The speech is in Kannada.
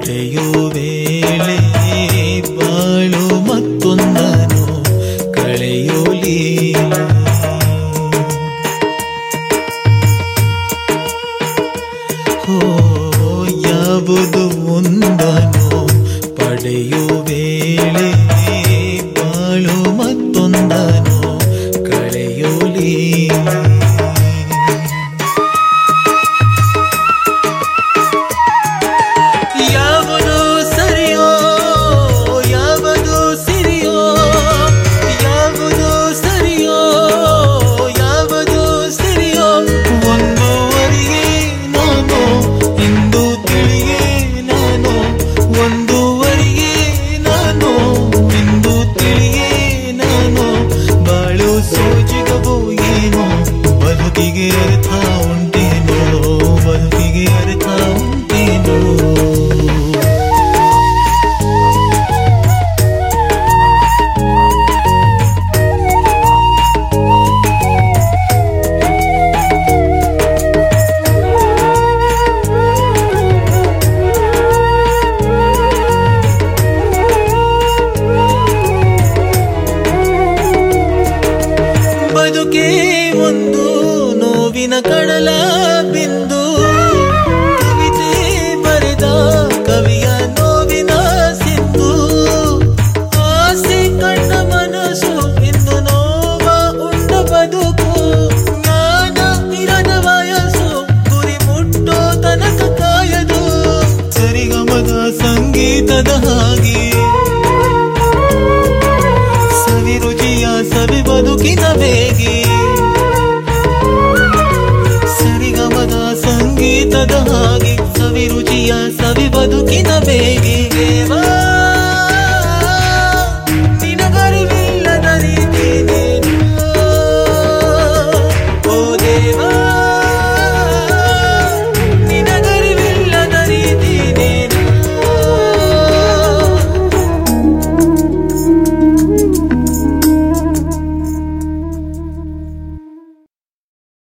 ಪಡೆಯುವೇಳೆ ಬಾಳು ಮತ್ತೊಂದನು ಕಳೆಯುಲಿ ಹೋ ಯಾವುದು ಒಂದನು ಪಡೆಯುವೇಳೆ ಬಾಳು ಮತ್ತೊಂದನು ಕಳೆಯುಲಿ ಯಾವುದು ಸರಿಯೋ ಯಾವುದು ಸಿರಿಯೋ ಯಾವುದು ಸರಿಯೋ ಯಾವುದು ಸಿರಿಯೋ ಒಂದೂವರೆಗೆ ನಾನು ಇಂದು ತಿಳಿಯೇ ನಾನು ಒಂದೂವರೆಗೆ ನಾನು ಇಂದು ತಿಳಿಯೇ ನಾನು ಬಾಳು ಸೋಜಿಗವು ಏನೋ ಬದುಕಿಗೆ ಅರ್ಥ ಉಂಟೇನೋ ಬದುಕಿಗೆ ಅರ್ಥ ಉಂಟೇನೋ ಬದುಕೆ ಒಂದು ನೋವಿನ ಕಡಲ ಬಿಂದು ಕವಿತೆ ಬರೆದ ಕವಿಯ ನೋವಿನ ಸಿಂಧು ಆಸೆ ಕಂಡ ಮನಸ್ಸು ಇಂದು ನೋವ ಉಂಡ ಬದುಕು ಜ್ಞಾನ ಇರದ ವಯಸ್ಸು ಗುರಿ ಮುಟ್ಟೋ ತನಕ ಕಾಯದು ಸರಿಗಮದ ಸಂಗೀತದ ಹಾಗೆ ಸವಿ ರುಚಿಯ ಸವಿ ಬದುಕಿನ ಬೇಗೆ ಸರಿಗಮದ ಸಂಗೀತದ ಹಾಗೆ ಸವಿ ರುಚಿಯ ಸವಿ ಬದುಕಿನ ಬೇಗೆ